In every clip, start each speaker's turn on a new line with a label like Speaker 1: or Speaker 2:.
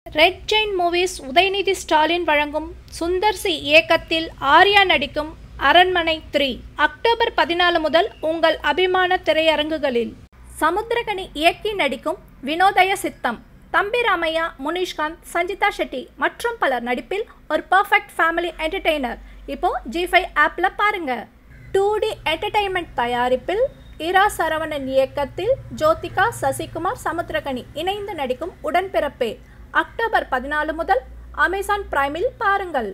Speaker 1: Red giant movies Udhayanidhi Stalin வழங்கும் Sundar C இயக்கத்தில் ஆர்யா நடிக்கும் அரண்மனை த்ரீ அக்டோபர் பதினாலு முதல் உங்கள் அபிமான திரையரங்குகளில் சமுத்திரகனி இயக்கி நடிக்கும் வினோதய சித்தம் தம்பி ராமையா முனிஷ்காந்த் சஞ்சிதா ஷெட்டி மற்றும் பலர் நடிப்பில் ஒரு பர்ஃபெக்ட் ஃபேமிலி என்டர்டெய்னர் இப்போ ஜி ஃபைவ் ஆப்பில் பாருங்க டூ டி என்டர்டெயின்மெண்ட் தயாரிப்பில் இரா சரவணன் இயக்கத்தில் ஜோதிகா சசிகுமார் சமுத்திரகனி இணைந்து நடிக்கும் உடன்பிறப்பே அக்டோபர் பதினாலு முதல் அமேசான் பிரைமில் பாருங்கள்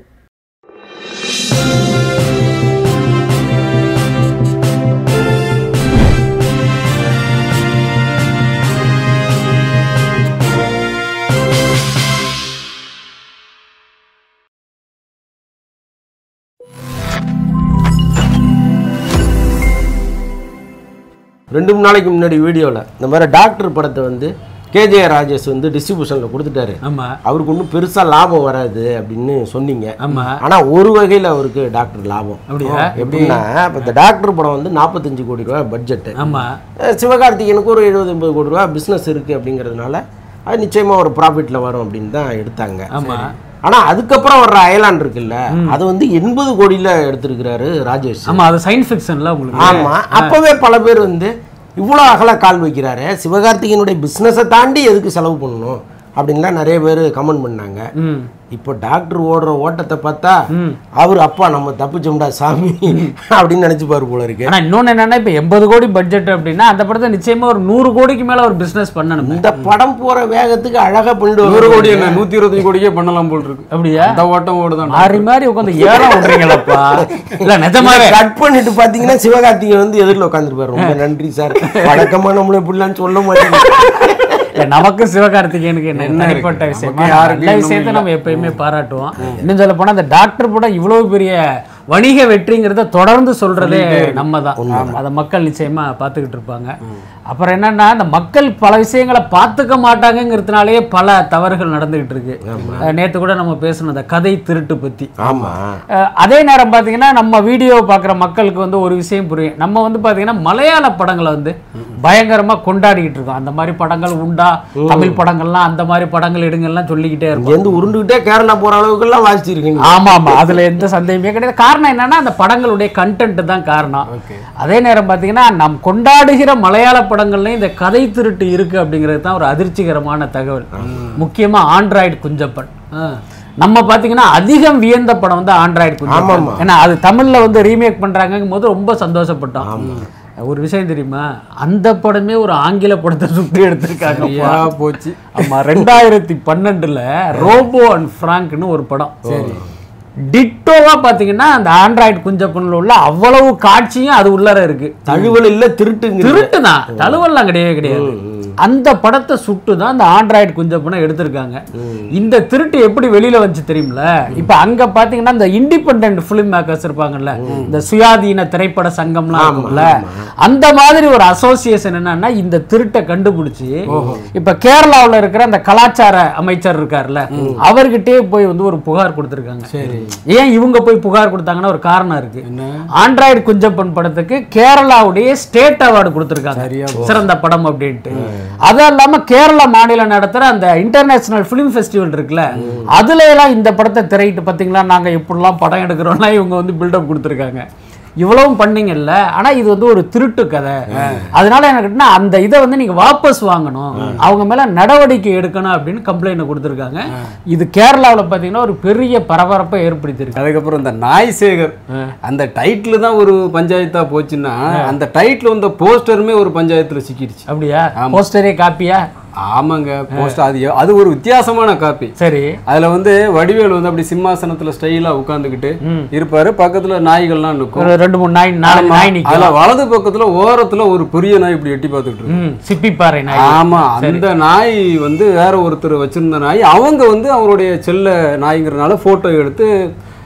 Speaker 2: ரெண்டு மூணு நாளைக்கு முன்னாடி வீடியோவில் இந்த மாதிரி டாக்டர் படத்தை வந்து கேஜே ராஜேஷ் வந்து டிஸ்ட்ரிபியூஷனில் கொடுத்துட்டாரு
Speaker 3: ஆமா
Speaker 2: அவருக்கு ஒன்றும் பெருசாக லாபம் வராது அப்படின்னு சொன்னீங்க
Speaker 3: ஆமா
Speaker 2: ஆனால் ஒரு வகையில் அவருக்கு டாக்டர் லாபம்
Speaker 3: அப்படியா
Speaker 2: எப்படின்னா இப்போ இந்த டாக்டர் படம் வந்து நாற்பத்தஞ்சு கோடி ரூபாய் பட்ஜெட்டு
Speaker 3: ஆமா
Speaker 2: சிவகார்த்திகேயனுக்கு ஒரு எழுபது எண்பது கோடி ரூபாய் பிஸ்னஸ் இருக்குது அப்படிங்கிறதுனால அது நிச்சயமாக ஒரு ப்ராஃபிட்டில் வரும் அப்படின்னு தான் எடுத்தாங்க
Speaker 3: ஆமா
Speaker 2: ஆனால் அதுக்கப்புறம் வர்ற அயலான் இருக்குல்ல அது வந்து எண்பது கோடியில் எடுத்திருக்கிறாரு ராஜேஷ்
Speaker 3: ஆமா அது சயின்ஸ் ஃபிக்ஷன்ல உங்களுக்கு
Speaker 2: ஆமா அப்பவே பல பேர் வந்து இவ்வளோ அகல கால் வைக்கிறாரு சிவகார்த்திகேயனுடைய பிஸ்னஸை தாண்டி எதுக்கு செலவு பண்ணணும் அப்படின்லாம் நிறைய பேர் கமெண்ட் பண்ணாங்க
Speaker 3: ம்
Speaker 2: இப்போ டாக்டர் ஓடுற ஓட்டத்தை பார்த்தா
Speaker 3: ம்.
Speaker 2: அவர் அப்பா நம்ம தப்பிச்சோம்டா சாமி அப்படின்னு நினைச்சுப்பாரு போல இருக்கு
Speaker 3: ஆனா இன்னொன்னு என்னன்னா இப்ப எண்பது கோடி பட்ஜெட் அப்படின்னா அந்த படத்தை நிச்சயமா ஒரு நூறு கோடிக்கு மேல ஒரு பிசினஸ் பண்ணணும்
Speaker 2: இந்த படம் போற வேகத்துக்கு அழகா பண்ணிட்டு
Speaker 4: நூறு கோடி
Speaker 2: வருவாரு.
Speaker 4: என்ன நூத்தி இருபத்தஞ்சு கோடிக்கே பண்ணலாம் போல் இருக்கு
Speaker 3: அப்படியா
Speaker 4: அந்த ஓட்டம் ஓடுதான்
Speaker 3: மாறி மாறி உட்காந்து ஏறம் விடுறீங்களப்பா இல்ல நிஜமாவே
Speaker 2: கட் பண்ணிட்டு பாத்தீங்கன்னா சிவகார்த்திகேயன் வந்து எதிரில் உட்காந்துருப்பாரு ரொம்ப நன்றி சார் வழக்கமா நம்மள இப்படிலாம் சொல்ல மாட்டேங்குது
Speaker 3: இல்ல, நமக்கு சிவகார்த்திகேயனுக்கு என்ன தனிப்பட்ட விஷயம்
Speaker 4: நமக்கு யாருக்கு
Speaker 3: நல்ல விஷயத்தை நம்ம எப்பயுமே பாராட்டுவோம் இன்னும் சொல்ல போனா அந்த டாக்டர் படம் இவ்வளவு பெரிய வணிக வெற்றிங்கிறத தொடர்ந்து சொல்றதே நம்ம தான் அதை மக்கள் நிச்சயமா பார்த்துக்கிட்டு இருப்பாங்க அப்புறம் என்னன்னா இந்த மக்கள் பல விஷயங்களை பார்த்துக்க மாட்டாங்கங்கிறதுனாலேயே பல தவறுகள் நடந்துகிட்டு இருக்கு அஹ் நேத்து கூட நம்ம பேசணும் அந்த கதை திருட்டு பத்தி
Speaker 2: ஆமா
Speaker 3: அஹ் அதே நேரம் பார்த்தீங்கன்னா நம்ம வீடியோ பார்க்குற மக்களுக்கு வந்து ஒரு விஷயம் புரியும் நம்ம வந்து பார்த்தீங்கன்னா மலையாள படங்களை வந்து பயங்கரமாக கொண்டாடிக்கிட்டு இருக்கோம் அந்த மாதிரி படங்கள் உண்டா தமிழ் படங்கள்லாம் அந்த மாதிரி படங்கள் எடுங்கள்லாம் சொல்லிக்கிட்டே இருக்கோம்
Speaker 2: இங்க இருந்து உருண்டுகிட்டே கேரளா போற அளவுக்கு எல்லாம் வாசிச்சிருக்கீங்க
Speaker 3: ஆமா ஆமா அதுல எந்த சந்தேகமே கிடையாது காரணம் என்னன்னா அந்த படங்களுடைய கண்டென்ட் தான் காரணம் அதே நேரம் பார்த்தீங்கன்னா நம் கொண்டாடுகிற மலையாள படங்கள்லயும் இந்த கதை திருட்டு இருக்கு அப்படிங்கிறது தான் ஒரு அதிர்ச்சிகரமான தகவல் முக்கியமா ஆண்ட்ராய்டு குஞ்சப்பன் நம்ம பாத்தீங்கன்னா அதிகம் வியந்த படம் வந்து ஆண்ட்ராய்டு குஞ்சப்பன்
Speaker 2: ஆமாமா.
Speaker 3: ஏன்னா அது தமிழ்ல வந்து ரீமேக் பண்றாங்கும் போது ரொம்ப சந்தோஷப்பட்டோம் ஒரு விஷயம் தெரியுமா அந்த படமே ஒரு ஆங்கில படத்தை சுற்றி எடுத்திருக்காங்க
Speaker 4: ஐயா போச்சு
Speaker 3: ஆமா ரெண்டாயிரத்தி பன்னெண்டுல ரோபோ அண்ட் ஃப்ராங்க்னு ஒரு படம் சரி டிட்டோவா பாத்தீங்கன்னா அந்த ஆண்ட்ராய்டு குஞ்சப்பன்ல உள்ள அவ்வளவு காட்சியும் அது உள்ளர இருக்கு
Speaker 2: தழுவல் இல்ல திருட்டுங்க
Speaker 3: திருட்டு தான் தழுவல்லாம் கிடையவே கிடையாது அந்த படத்தை சுட்டு தான் அந்த ஆண்ட்ராய்டு குஞ்சப்பனை எடுத்திருக்காங்க இந்த திருட்டு எப்படி வெளியில வந்துச்சு தெரியுமில இப்ப அங்க பாத்தீங்கன்னா இந்த இண்டிபெண்டன்ட் ஃபிலிம் மேக்கர்ஸ் இருப்பாங்கல்ல இந்த சுயாதீன திரைப்பட சங்கம்லாம் இருக்கும்ல அந்த மாதிரி ஒரு அசோசியேஷன் என்னன்னா இந்த திருட்டை கண்டுபிடிச்சு இப்ப கேரளாவுல இருக்கிற அந்த கலாச்சார அமைச்சர் இருக்கார்ல அவர்கிட்டயே போய் வந்து ஒரு புகார் கொடுத்திருக்காங்க ஏன் இவங்க போய் புகார் கொடுத்தாங்கன்னா ஒரு காரணம் இருக்கு ஆண்ட்ராய்டு குஞ்சப்பன் படத்துக்கு கேரளாவுடைய ஸ்டேட் அவார்டு கொடுத்திருக்காங்க சிறந்த படம் அப்படின்ட்டு அது இல்லாம கேரளா மாநிலம் நடத்துற அந்த இன்டர்நேஷனல் ஃபிலிம் ஃபெஸ்டிவல் இருக்குல்ல அதுல எல்லாம் இந்த படத்தை திரையிட்டு பாத்தீங்களா நாங்க இப்படிலாம் படம் எடுக்கிறோம்னா இவங்க வந்து பில்டப் கொடுத்திருக்காங்க இவ்வளவும் பண்ணீங்கல்ல ஆனா இது வந்து ஒரு திருட்டு கதை அதனால எனக்கு என்ன, அந்த இதை வந்து நீங்க வாபஸ் வாங்கணும் அவங்க மேல நடவடிக்கை எடுக்கணும் அப்படின்னு கம்ப்ளைண்ட் கொடுத்திருக்காங்க இது கேரளாவுல பாத்தீங்கன்னா ஒரு பெரிய பரபரப்பை ஏற்படுத்தியிருக்கு
Speaker 4: அதுக்கப்புறம் இந்த நாய் சேகர் அந்த டைட்டில் தான் ஒரு பஞ்சாயத்தா போச்சுன்னா அந்த டைட்டில் வந்த போஸ்டருமே ஒரு பஞ்சாயத்துல சிக்கிடுச்சு
Speaker 3: அப்படியா போஸ்டரே காப்பியா
Speaker 4: ஆமாங்க போஸ்டர் அது எ- அது ஒரு வித்தியாசமான காப்பி
Speaker 3: சரி
Speaker 4: அதுல வந்து வடிவேல் வந்து அப்படி சிம்மாசனத்துல ஸ்டைலா உட்கார்ந்துகிட்டு இருப்பாரு பக்கத்துல நாய்கள்லாம் நிற்கும்
Speaker 3: ஒரு ரெண்டு மூணு நாய் நாலு நாய் நிக்கும்
Speaker 4: அதுல வலது பக்கத்துல ஓரத்துல ஒரு பெரிய நாய் இப்படி எட்டி பார்த்துக்கிட்டு இருக்கு
Speaker 3: ம் சிப்பிப்பாறை நாய்
Speaker 4: ஆமா அந்த நாய் வந்து வேற ஒருத்தர் வச்சிருந்த நாய் அவங்க வந்து அவருடைய செல்ல நாய்ங்கிறனால போட்டோ எடுத்து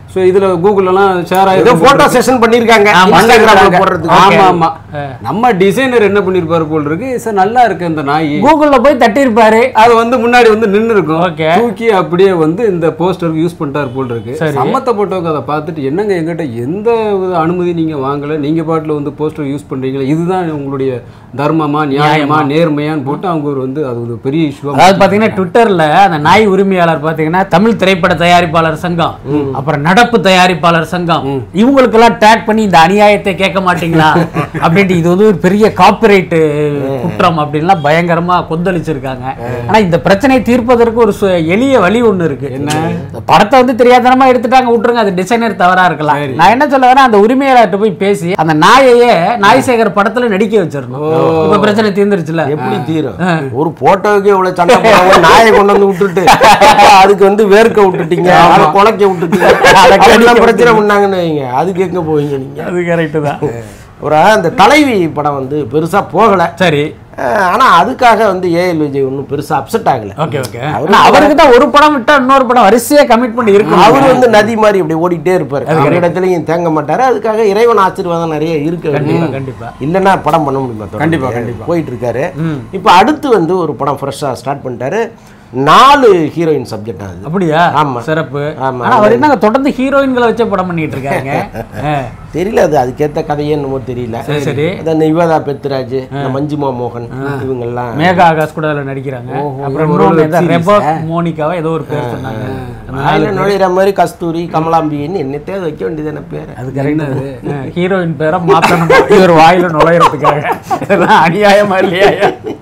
Speaker 4: ஸோ இதுல கூகுள்லாம் ஷேர்
Speaker 2: ஏதோ
Speaker 4: ஆகி
Speaker 2: போட்டோ செஷன் பண்ணிருக்காங்க இன்ஸ்டாகிராம்ல போடுறதுக்கு
Speaker 4: ஆமா ஆமா நம்ம டிசைனர் என்ன பண்ணிருப்பாரு போல் இருக்கு சார் நல்லா இருக்கு இந்த நாய்
Speaker 3: கூகுள்ல போய் தட்டியிருப்பாரு
Speaker 4: அது வந்து முன்னாடி வந்து நின்னு இருக்கும்
Speaker 3: Okay.
Speaker 4: தூக்கி அப்படியே வந்து இந்த போஸ்டருக்கு யூஸ் பண்ணிட்டாரு போல் இருக்கு சம்மத்த போட்டோக்கு அதை பார்த்துட்டு என்னங்க எங்கிட்ட எந்த வித அனுமதி நீங்க வாங்கல நீங்க பாட்டுல வந்து போஸ்டர் யூஸ் பண்றீங்களா இதுதான் உங்களுடைய தர்மமா நியாயமா நேர்மையான்னு போட்டு அவங்க ஒரு வந்து அது ஒரு பெரிய இஷ்யூ
Speaker 3: அதாவது பாத்தீங்கன்னா ட்விட்டர்ல அந்த நாய் உரிமையாளர் பாத்தீங்கன்னா தமிழ் திரைப்பட தயாரிப்பாளர் சங்கம் அப்புறம் நடப்பு தயாரிப்பாளர் சங்கம் இவங்களுக்கெல்லாம் டேக் பண்ணி இந்த அநியாயத்தை கேட்க மாட்டீங்களா அப்படின்ட்டு இது வந்து ஒரு பெரிய காப்பிரைட் குற்றம் அப்படின்லாம் பயங்கரமா கொந்தளிச்சிருக்காங்க ஆனா இந்த பிரச்சனையை தீர்ப்பதற்கு ஒரு சு- எளிய வழி ஒண்ணு இருக்கு என்ன படத்தை வந்து தெரியாதனமா எடுத்துட்டாங்க விட்டுருங்க அது டிசைனர் தவறா இருக்கலாம் நான் என்ன சொல்ல வரேன் அந்த உரிமையாளர்கிட்ட போய் பேசி அந்த நாயையே நாய்சேகர் படத்துல நடிக்க வச்சிடணும் இப்ப பிரச்சனை தீர்ந்துருச்சுல
Speaker 2: எப்படி தீரும் ஒரு போட்டோவுக்கு இவ்வளவு சண்டை போடுறாங்க நாயை கொண்டு வந்து விட்டுட்டு அதுக்கு வந்து வேர்க்க விட்டுட்டீங்க அதை குலைக்க விட்டுட்டீங்க அதெல்லாம் பிரச்சனை பண்ணாங்கன்னு வைங்க அதுக்கு எங்க போவீங்க நீங்க
Speaker 3: அது கரெக்ட் தான்
Speaker 2: ஒரு அந்த தலைவி படம் வந்து பெருசா போகல
Speaker 3: சரி
Speaker 2: அஹ் ஆனா அதுக்காக வந்து ஏஎல் விஜய் ஒன்றும் பெருசா அப்செட் ஆகல
Speaker 3: ஓகே ஓகே அவருக்கு தான் ஒரு படம் விட்டா இன்னொரு படம் வரிசையா கமிட் பண்ணி இருக்கு
Speaker 2: அவர் வந்து நதி மாதிரி இப்படி ஓடிட்டே இருப்பாரு அவர் இடத்துலயும் தேங்க மாட்டாரு அதுக்காக இறைவன் ஆசீர்வாதம் நிறைய இருக்கு
Speaker 3: கண்டிப்பா கண்டிப்பா
Speaker 2: இல்லைன்னா படம் பண்ண முடியுமா தொடர்ந்து?
Speaker 4: கண்டிப்பா, கண்டிப்பா.
Speaker 2: போயிட்டு இருக்காரு இப்போ அடுத்து வந்து ஒரு படம் ஃப்ரெஷ்ஷாக ஸ்டார்ட் பண்ணிட்டாரு நாலு ஹீரோயின் சப்ஜெக்ட் ஆகுது
Speaker 3: அப்படியா
Speaker 2: ஆமா.
Speaker 3: சிறப்பு
Speaker 2: ஆமா.
Speaker 3: ஆனா அவர் என்னங்க தொடர்ந்து ஹீரோயின்களை வச்சே படம் பண்ணிட்டு இருக்காங்க ஆ,
Speaker 2: தெரியல அது அதுக்கேத்த கதையே என்னமோ தெரியல
Speaker 3: சரி சரி
Speaker 2: அதான் நிவேதா பெத்ராஜ் இந்த மஞ்சுமா மோகன் இவங்கெல்லாம்
Speaker 3: மேகா ஆகாஷ் கூட அதுல நடிக்கிறாங்க அப்புறம் இன்னொன்னு ஏதோ ரெபோ மோனிகாவா ஏதோ ஒரு பேர் சொன்னாங்க அந்த நாலு
Speaker 2: அதில் நுழையிற மாதிரி கஸ்தூரி கமலாம்பின்னு என்னத்தையாவது வைக்க வேண்டியதான பேர்
Speaker 3: அது கரெக்ட் ஹீரோயின் பேரை மாத்தணும் இவர் வாயில நுழையறதுக்காக இதெல்லாம் அநியாயமா இல்லையா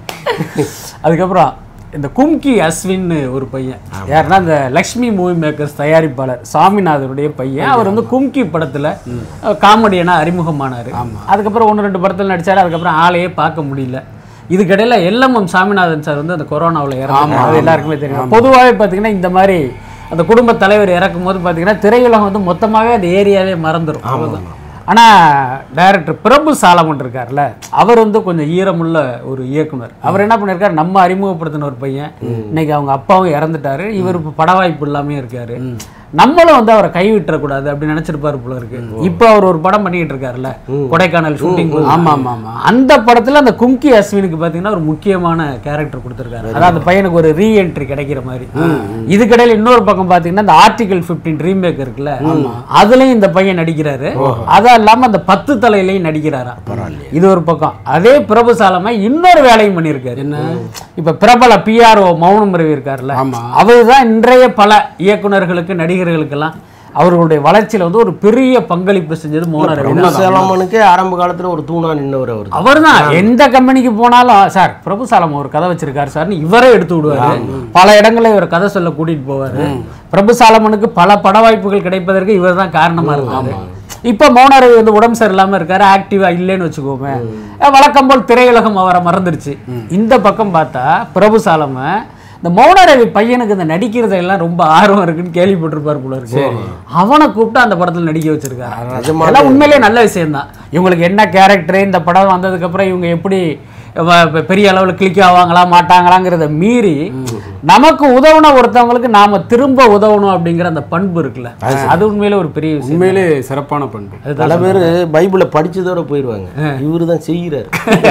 Speaker 3: அதுக்கப்புறம் இந்த கும்கி அஸ்வின்னு ஒரு பையன் யாருன்னா இந்த லக்ஷ்மி மூவி மேக்கர்ஸ் தயாரிப்பாளர் சாமிநாதருடைய பையன் அவர் வந்து கும்கி படத்துல காமெடியனா அறிமுகமானாரு அதுக்கப்புறம் ஒன்று ரெண்டு படத்துல நடிச்சாரு அதுக்கப்புறம் ஆளையே பார்க்க முடியல இதுக்கிடையில எல்எம்எம் சாமிநாதன் சார் வந்து அந்த கொரோனாவில் இறந்தாங்க அது எல்லாருக்குமே தெரியும் பொதுவாகவே பார்த்தீங்கன்னா இந்த மாதிரி அந்த குடும்ப தலைவர் இறக்கும் போது பார்த்தீங்கன்னா திரையுலகம் வந்து மொத்தமாகவே அந்த ஏரியாவே மறந்துடும் ஆனா டைரக்டர் பிரபு சாலமன் இருக்கார்ல அவர் வந்து கொஞ்சம் ஈரமுள்ள ஒரு இயக்குனர் அவர் என்ன பண்ணிருக்காரு நம்ம அறிமுகப்படுத்தின ஒரு பையன் இன்னைக்கு அவங்க அப்பாவும் இறந்துட்டாரு இவர் இப்போ பட வாய்ப்பு இல்லாமே இருக்காரு நம்மளும் வந்து அவரை கைவிட்டுறக்கூடாது அப்படி நினைச்சிருப்பாரு போல இருக்கு இப்போ அவர் ஒரு படம் பண்ணிட்டு இருக்காருல்ல கொடைக்கானல் ஷூட்டிங்
Speaker 4: ஆமா ஆமா ஆமா
Speaker 3: அந்த படத்துல அந்த கும்கி அஸ்வினுக்கு பாத்தீங்கன்னா ஒரு முக்கியமான கேரக்டர் கொடுத்திருக்காரு அதாவது அந்த பையனுக்கு ஒரு ரீஎன்ட்ரி கிடைக்கிற மாதிரி இதுக்கிடையில இன்னொரு பக்கம் பாத்தீங்கன்னா இந்த ஆர்டிகல் 15 ரீமேக் இருக்குல்ல அதுலயும் இந்த பையன் நடிக்கிறாரு அதான் இல்லாம அந்த பத்து தலையிலையும் நடிக்கிறாரா இது ஒரு பக்கம் அதே பிரபுசாலமா இன்னொரு வேலையும் பண்ணியிருக்காரு என்ன இப்ப பிரபல பிஆர்ஓ மௌனம் ரவி இருக்காருல்ல
Speaker 4: ஆமா.
Speaker 3: அவர்தான் இன்றைய பல இயக்குனர்களுக்கு நடிகர்களுக்கெல்லாம் அவர்களுடைய வளர்ச்சியில வந்து ஒரு பெரிய பங்களிப்பு செஞ்சது மௌன ரவி தான்.
Speaker 2: சேலமனுக்கு ஆரம்ப காலத்துல ஒரு தூணா நின்னவர் அவர்
Speaker 3: அவர்தான் எந்த கம்பெனிக்கு போனாலும் சார் பிரபுசாலம் ஒரு கதை வச்சிருக்காரு சார்னு இவரே எடுத்து விடுவாரு பல இடங்கள்ல இவர் கதை சொல்ல கூட்டிட்டு போவாரு பிரபுசாலமனுக்கு பல பட வாய்ப்புகள் கிடைப்பதற்கு இவர் தான் காரணமா இருக்காரு இப்ப மௌனரவி வந்து உடம்பு சரியில்லாம இருக்காரு ஆக்டிவா இல்லைன்னு வச்சுக்கோமே அஹ் வழக்கம் போல் திரையுலகம் அவரை மறந்துருச்சு இந்த பக்கம் பார்த்தா பிரபுசாலம இந்த மௌனரவி பையனுக்கு இந்த நடிக்கிறது எல்லாம் ரொம்ப ஆர்வம் இருக்குன்னு கேள்விப்பட்டிருப்பாரு போல இருக்கு அவனை கூப்பிட்டு அந்த படத்துல நடிக்க வச்சிருக்காரு அதெல்லாம் உண்மையிலேயே நல்ல விஷயம் தான் இவங்களுக்கு என்ன கேரக்டர் இந்த படம் வந்ததுக்கு அப்புறம் இவங்க எப்படி வ- பெ- பெரிய அளவில் கிளிக் ஆவாங்களா மாட்டாங்களாங்கிறத மீறி நமக்கு உதவுன ஒருத்தவங்களுக்கு நாம திரும்ப உதவணும் அப்படிங்கிற அந்த பண்பு இருக்குல்ல அது உண்மையிலே ஒரு பெரிய விஷயம்
Speaker 4: உண்மையிலே சிறப்பான பண்பு
Speaker 2: பல பேர் பைபிளை படிச்சதோட போயிருவாங்க இவரு தான் செய்கிறாரு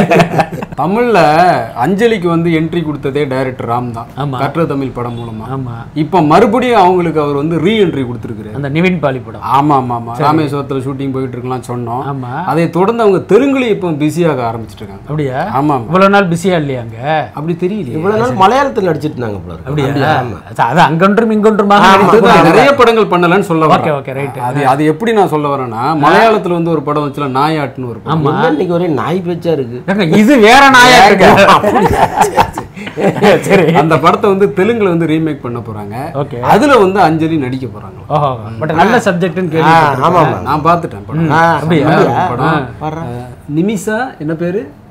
Speaker 4: தமிழ்ல அஞ்சலிக்கு வந்து என்ட்ரி கொடுத்ததே டைரக்டர் ராம் தான்
Speaker 3: ஆமா.
Speaker 4: கற்ற தமிழ் படம் மூலமா
Speaker 3: ஆமா
Speaker 4: இப்ப மறுபடியும் அவங்களுக்கு அவர் வந்து ரீ என்ட்ரி கொடுத்துருக்காரு
Speaker 3: அந்த நிவின் பாலி படம்
Speaker 4: ஆமா ஆமா ஆமா ராமேஸ்வரத்துல ஷூட்டிங் போயிட்டு இருக்கலாம் சொன்னோம்
Speaker 3: ஆமா
Speaker 4: அதை தொடர்ந்து அவங்க தெலுங்குல இப்போ பிஸியாக ஆரம்பிச்சிட்டு இருக்காங்க
Speaker 3: அப்படியா
Speaker 4: ஆமா ஆமா
Speaker 3: இவ்வளவு நாள் பிஸியா இல்லையாங்க
Speaker 4: அப்படி தெரியலையே
Speaker 2: இவ்வளவு நாள் மலையாளத்தில் நடிச்சிட்டு இருந்தாங்க போல இருக்கு.
Speaker 3: அப்படியா அது- அது அங்கொன்றும் இங்கொன்றுமாக
Speaker 4: அதுதான் நிறைய படங்கள் பண்ணலன்னு சொல்ல
Speaker 3: ஓகே
Speaker 4: வரேன்
Speaker 3: ஓகே ரைட்
Speaker 4: அது அது எப்படி நான் சொல்ல வரேன்னா மலையாளத்துல வந்து ஒரு படம் வச்சுல நாயாட்டுன்னு ஒரு படம்
Speaker 2: என்ன இன்னைக்கு ஒரே நாய் பேச்சா இருக்கு
Speaker 3: இது வேற நாயா இருக்கு சரி
Speaker 4: அந்த படத்தை வந்து தெலுங்குல வந்து ரீமேக் பண்ண போறாங்க
Speaker 3: ஓகே
Speaker 4: அதுல வந்து அஞ்சலி நடிக்க போறாங்க
Speaker 3: ஓஹோ பட் நல்ல சப்ஜெக்ட்னு
Speaker 2: ஆ,
Speaker 3: கேள்வி
Speaker 2: ஆமா ஆமா
Speaker 4: நான் பார்த்துட்டேன் படம்
Speaker 2: ஆ,
Speaker 3: அப்படியா?
Speaker 2: அப்படியா?
Speaker 4: படம்
Speaker 2: பாரு.
Speaker 4: அஹ், நிமிஷா என்ன பேரு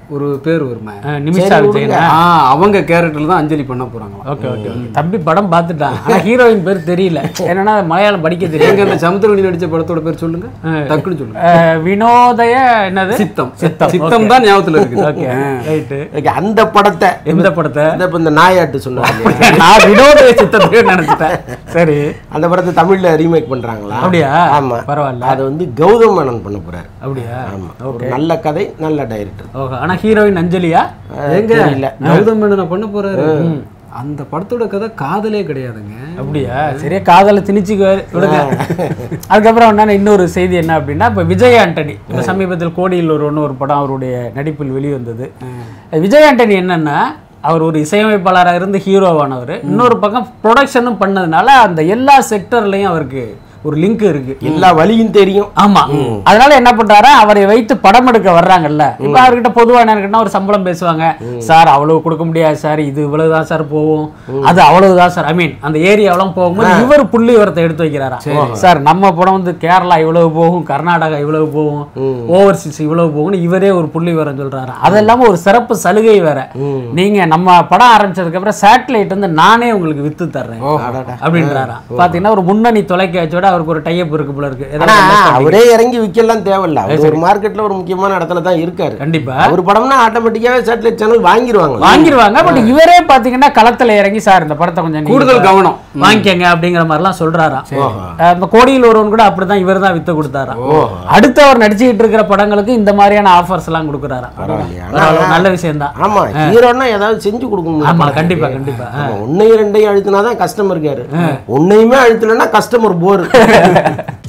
Speaker 4: ஒரு பேர் வருமே
Speaker 3: அஹ், நிமிஷா
Speaker 2: சரி,
Speaker 3: விஜயனா
Speaker 4: ஆ அவங்க கேரக்டர்ல தான் அஞ்சலி பண்ண போறாங்களா
Speaker 3: ஓகே ஓகே தம்பி படம் பார்த்துட்டான் ஆனா ஹீரோயின் பேர் தெரியல என்னன்னா மலையாளம் படிக்க
Speaker 4: எங்க
Speaker 3: தெரியும்
Speaker 4: அந்த சமுத்திரவணி நடிச்ச படத்தோட பேர் சொல்லுங்க டக்குன்னு சொல்லுங்க
Speaker 3: அஹ், வினோதய என்னது
Speaker 4: சித்தம்
Speaker 3: சித்தம்,
Speaker 4: சித்தம் தான் ஞாபகத்துல இருக்குது
Speaker 3: ஓகே ரைட்டு
Speaker 2: ஓகே, அந்த படத்தை
Speaker 3: எந்த படத்தை
Speaker 2: இந்த இப்ப இந்த நாயாட்டு சொன்னாங்க
Speaker 3: நான் வினோதய சித்தத்தை நினைச்சிட்டேன் சரி
Speaker 2: அந்த படத்தை தமிழ்ல ரீமேக் பண்றாங்களா
Speaker 3: அப்படியா
Speaker 2: ஆமா
Speaker 3: பரவாயில்ல
Speaker 2: அது வந்து கௌதம் மேனன் பண்ண போறாரு
Speaker 3: அப்படியா
Speaker 2: ஆமா ஒரு நல்ல கதை நல்ல டைரக்டர்
Speaker 3: ஓகே ஆனா ஹீரோயின் அஞ்சலியா
Speaker 4: எங்க
Speaker 2: தெரியல
Speaker 4: கௌதம் மேனனை பண்ண போறாரு அந்த படத்தோட கதை காதலே கிடையாதுங்க
Speaker 3: அப்படியா சரியா காதல திணிச்சுக்கு விடுங்க அதுக்கப்புறம் என்னன்னா இன்னொரு செய்தி என்ன அப்படின்னா இப்போ விஜய் ஆண்டனி இப்போ சமீபத்தில் கோடியில் ஒரு ஒன்று ஒரு படம் அவருடைய நடிப்பில் வெளிவந்தது விஜய் ஆண்டனி என்னன்னா அவர் ஒரு இசையமைப்பாளராக இருந்து ஹீரோவானவர் இன்னொரு பக்கம் ப்ரொடக்ஷனும் பண்ணதுனால அந்த எல்லா செக்டர்லையும் அவருக்கு ஒரு லிங்க் இருக்கு
Speaker 2: எல்லா வழியும் தெரியும்
Speaker 3: ஆமா அதனால என்ன பண்றாரு அவரை வைத்து படம் எடுக்க வர்றாங்கல்ல இப்ப அவர்கிட்ட பொதுவா என்ன ஒரு சம்பளம் பேசுவாங்க சார் அவ்வளவு கொடுக்க முடியாது சார் இது இவ்வளவுதான் சார் போகும் அது அவ்வளவுதான் சார் ஐ மீன் அந்த ஏரியாவெல்லாம் போகும்போது இவர் புள்ளி விவரத்தை எடுத்து வைக்கிறாரா சார் நம்ம படம் வந்து கேரளா இவ்வளவு போகும் கர்நாடகா இவ்வளவு போகும் ஓவர்சீஸ் இவ்வளவு போகும்னு இவரே ஒரு புள்ளி விவரம் சொல்றாரு அது இல்லாம ஒரு சிறப்பு சலுகை வேற நீங்க நம்ம படம் ஆரம்பிச்சதுக்கு அப்புறம் சேட்டலைட் வந்து நானே உங்களுக்கு வித்து தர்றேன் அப்படின்றாராம் பாத்தீங்கன்னா ஒரு முன்னணி தொலைக்காட்சியோட அவருக்கு ஒரு டைப் இருக்கு போல இருக்கு
Speaker 2: ஆனா
Speaker 3: ஏதாவது
Speaker 2: அவரே இறங்கி விக்கலாம் தேவையில்ல அவர் ஒரு மார்க்கெட்ல ஒரு முக்கியமான இடத்துல தான் இருக்காரு
Speaker 3: கண்டிப்பா
Speaker 2: அவர் படம்னா ஆட்டோமேட்டிக்காவே சேட்டலைட் சேனல் வாங்கிடுவாங்க
Speaker 3: வாங்கிருவாங்க பட் இவரே பாத்தீங்கன்னா களத்துல இறங்கி சார் இந்த படத்தை கொஞ்சம் நீங்க
Speaker 4: கூடுதல் கவனம்
Speaker 3: வாங்கிக்கங்க அப்படிங்கிற மாதிரிலாம் சொல்றாராம் அஹ் இந்த கோடியில் ஒருவன் கூட அப்படிதான் இவர் தான் வித்து கொடுத்தாராம் அடுத்து அவர் நடிச்சுக்கிட்டு இருக்கிற படங்களுக்கு இந்த மாதிரியான ஆஃபர்ஸ் எல்லாம் கொடுக்குறாராம்
Speaker 2: பரவாயில்லையா?
Speaker 3: பரவாயில்ல, நல்ல விஷயம் தான்
Speaker 2: ஆமா ஹீரோனா ஏதாவது செஞ்சு கொடுக்கணும்
Speaker 3: ஆமா கண்டிப்பா கண்டிப்பா
Speaker 2: ஒன்னையும் ரெண்டையும் அழுத்தினாதான் கஸ்டமர் இருக்காரு ஒன்னையுமே அழுத்தலைன்னா கஸ்டமர் போர்